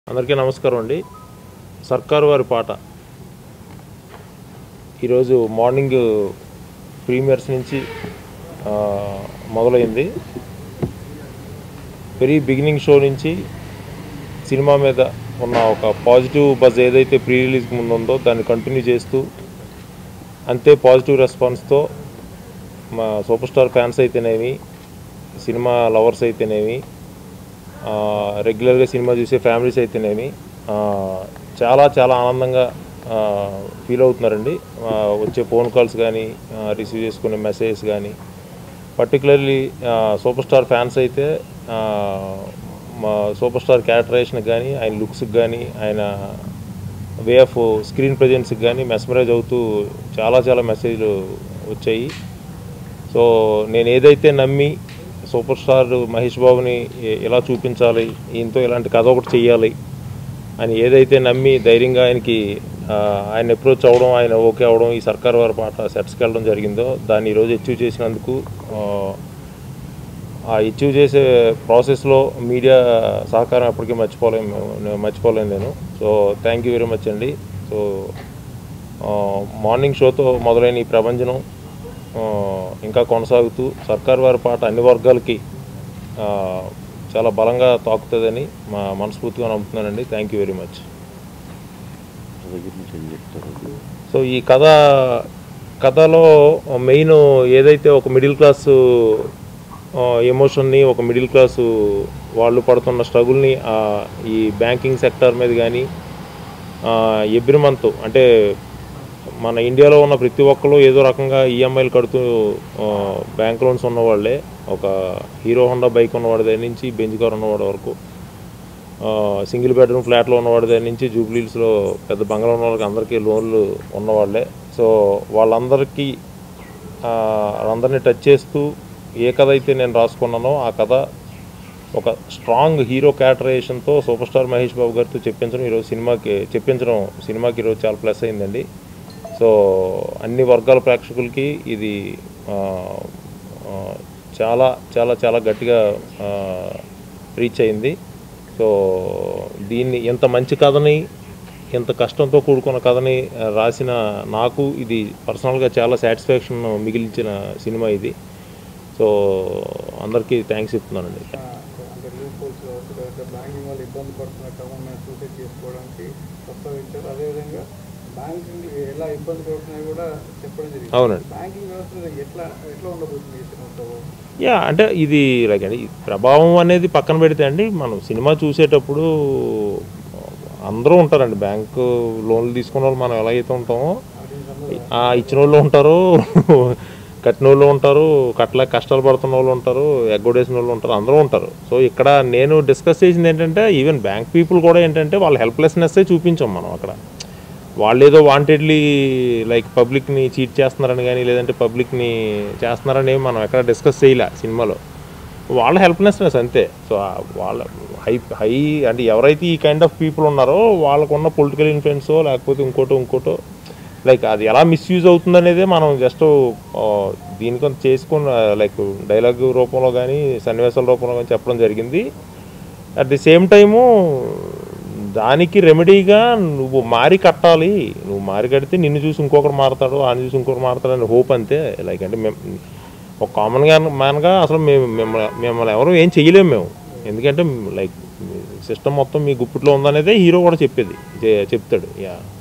అందరికీ నమస్కారం అండి సర్కారు వారి పాట ఈరోజు మార్నింగ్ ప్రీమియర్స్ నుంచి ఆ, మొదలైంది వెరీ బిగినింగ్ షో నుంచి సినిమా మీద ఉన్న ఒక పాజిటివ్ బజ్ ఏదైతే ప్రీ రిలీజ్కి ముందు ఉందో దాన్ని కంటిన్యూ చేస్తూ అంతే పాజిటివ్ రెస్పాన్స్తో మా సూపర్ స్టార్ ఫ్యాన్స్ అయితేనేమి సినిమా లవర్స్ అయితేనేమి ఆ, రెగ్యులర్గా సినిమా చూసే ఫ్యామిలీస్ అయితేనేమి ఆ, చాలా చాలా ఆనందంగా ఆ, ఫీల్ అవుతున్నారండి ఆ, వచ్చే ఫోన్ కాల్స్ కానీ ఆ, రిసీవ్ చేసుకునే మెసేజెస్ కానీ పర్టికులర్లీ సూపర్ స్టార్ ఫ్యాన్స్ అయితే ఆ, మా సూపర్ స్టార్ క్యారెక్టరేషన్కి కానీ ఆయన లుక్స్కి కానీ ఆయన వే ఆఫ్ స్క్రీన్ ప్రజెన్స్కి కానీ మెస్మరైజ్ అవుతూ చాలా చాలా మెసేజ్లు వచ్చాయి సో నేను ఏదైతే నమ్మి సూపర్ స్టార్ మహేష్ బాబుని ఎ- ఎలా చూపించాలి ఈయనతో ఇలాంటి కథ ఒకటి చెయ్యాలి అని ఏదైతే నమ్మి ధైర్యంగా ఆయనకి ఆ, ఆయన అప్రోచ్ అవ్వడం ఆయన ఓకే అవ్వడం ఈ సర్కార్ వారి పాట సెట్స్కి వెళ్ళడం జరిగిందో దాన్ని ఈరోజు అచీవ్ చేసినందుకు ఆ, ఆ అచీవ్ చేసే ప్రాసెస్లో మీడియా సహకారం ఎప్పటికీ మర్చిపోలేము నేను మర్చిపోలేను నేను so thank you very much అండి సో ఆ, మార్నింగ్ షోతో మొదలైన ఈ ప్రభంజనం ఆ, ఇంకా కొనసాగుతూ సర్కార్ వారి పాట అన్ని వర్గాలకి ఆ, చాలా బలంగా తాకుతుందని మా మనస్ఫూర్తిగా నమ్ముతున్నానండి థ్యాంక్ యూ వెరీ మచ్ దగ్గర నుంచి ఏం చెప్తారు సో ఈ కథ కథలో మెయిన్ ఏదైతే ఒక మిడిల్ క్లాస్ ఎమోషన్ని ఒక మిడిల్ క్లాస్ వాళ్ళు పడుతున్న స్ట్రగుల్ని ఆ, ఈ బ్యాంకింగ్ సెక్టర్ మీద కానీ ఎవ్రీ మంత్ అంటే మన ఇండియాలో ఉన్న ప్రతి ఒక్కరు ఏదో రకంగా ఈఎంఐలు కడుతూ బ్యాంక్ లోన్స్ ఉన్నవాళ్ళే ఒక హీరో హోండా బైక్ ఉన్నవాడి దగ్గర నుంచి బెంజ్ కార్ ఉన్నవాడి వరకు సింగిల్ బెడ్రూమ్ ఫ్లాట్లో ఉన్నవాడి దగ్గర నుంచి జూబ్లీస్లో పెద్ద బంగ్లా ఉన్న వాళ్ళకి అందరికీ లోన్లు ఉన్నవాళ్ళే సో వాళ్ళందరికీ ఆ, వాళ్ళందరినీ టచ్ చేస్తూ ఏ కథ అయితే నేను రాసుకున్నానో ఆ కథ ఒక స్ట్రాంగ్ హీరో క్యారెక్టరైజేషన్తో సూపర్ స్టార్ మహేష్ బాబు గారితో చెప్పించడం ఈరోజు సినిమాకి చెప్పించడం సినిమాకి ఈరోజు చాలా ప్లస్ అయిందండి సో అన్ని వర్గాల ప్రేక్షకులకి ఇది ఆ, ఆ, చాలా చాలా చాలా గట్టిగా రీచ్ అయింది సో దీన్ని ఇంత మంచి కథని ఇంత కష్టంతో కూడుకున్న కథని ఆ, రాసిన నాకు ఇది పర్సనల్గా చాలా సాటిస్ఫాక్షన్ మిగిల్చిన సినిమా ఇది సో అందరికీ థ్యాంక్స్ చెప్తున్నానండి అంటే లూప్ హోల్స్ కావచ్చు లేదంటే బ్యాంకింగ్ వాళ్ళు ఇబ్బంది పడుతున్న గవర్నమెంట్ సూసైడ్ చేసుకోవడానికి ప్రస్తావించారు అదేవిధంగా బ్యాంకింగ్ ఎలా ఇబ్బంది పడుతున్నాయో కూడా చెప్పడం జరిగింది అవునండి బ్యాంకింగ్ వ్యవస్థ మీద ఎట్లా ఎట్లా ఉండబోతుంది ఈ సినిమాతో యా అంటే ఇది లైక్ అండి ఈ ప్రభావం అనేది పక్కన పెడితే అండి మనం సినిమా చూసేటప్పుడు అందరూ ఉంటారండి బ్యాంకు లోన్లు తీసుకున్న వాళ్ళు మనం ఎలా అయితే ఉంటామో వాటికి సంబంధించి ఆ ఇచ్చిన వాళ్ళు ఉంటారు కట్టిన వాళ్ళు ఉంటారు కట్టలేక కష్టాలు పడుతున్న వాళ్ళు ఉంటారు ఎగ్గొడేసిన వాళ్ళు ఉంటారు అందరూ ఉంటారు సో ఇక్కడ నేను డిస్కస్ చేసింది ఏంటంటే ఈవెన్ బ్యాంక్ పీపుల్ కూడా ఏంటంటే వాళ్ళ హెల్ప్లెస్నెస్సే చూపించాం మనం అక్కడ వాళ్ళు ఏదో వాంటెడ్లీ లైక్ పబ్లిక్ని చీట్ చేస్తున్నారని కానీ లేదంటే పబ్లిక్ని చేస్తున్నారని ఏం మనం ఎక్కడ డిస్కస్ చేయలే సినిమాలో వాళ్ళ హెల్ప్లెస్నెస్ అంతే సో ఆ వాళ్ళ హై హై అంటే ఎవరైతే ఈ కైండ్ ఆఫ్ పీపుల్ ఉన్నారో వాళ్ళకున్న పొలిటికల్ ఇన్ఫ్లుయెన్సో లేకపోతే ఇంకోటో ఇంకోటో లైక్ అది ఎలా మిస్యూజ్ అవుతుందనేదే మనం జస్ట్ దీనికి చేసుకున్న లైక్ డైలాగ్ రూపంలో కానీ సన్నివేశాల రూపంలో కానీ చెప్పడం జరిగింది అట్ ది సేమ్ టైము దానికి రెమెడీగా నువ్వు మారి కట్టాలి నువ్వు మారి కడితే నిన్ను చూసి ఇంకొకరు మారతాడు ఆయన చూసి ఇంకొకరు మారతాడు అని హోప్ అంతే లైక్ అంటే మేము ఒక కామన్ మ్యాన్గా అసలు మేము మిమ్మల్ని మిమ్మల్ని ఎవరు ఏం చేయలేము మేము ఎందుకంటే లైక్ సిస్టమ్ మొత్తం మీ గుప్పిట్లో ఉందనేదే హీరో కూడా చెప్పేది చె- చెప్తాడు యా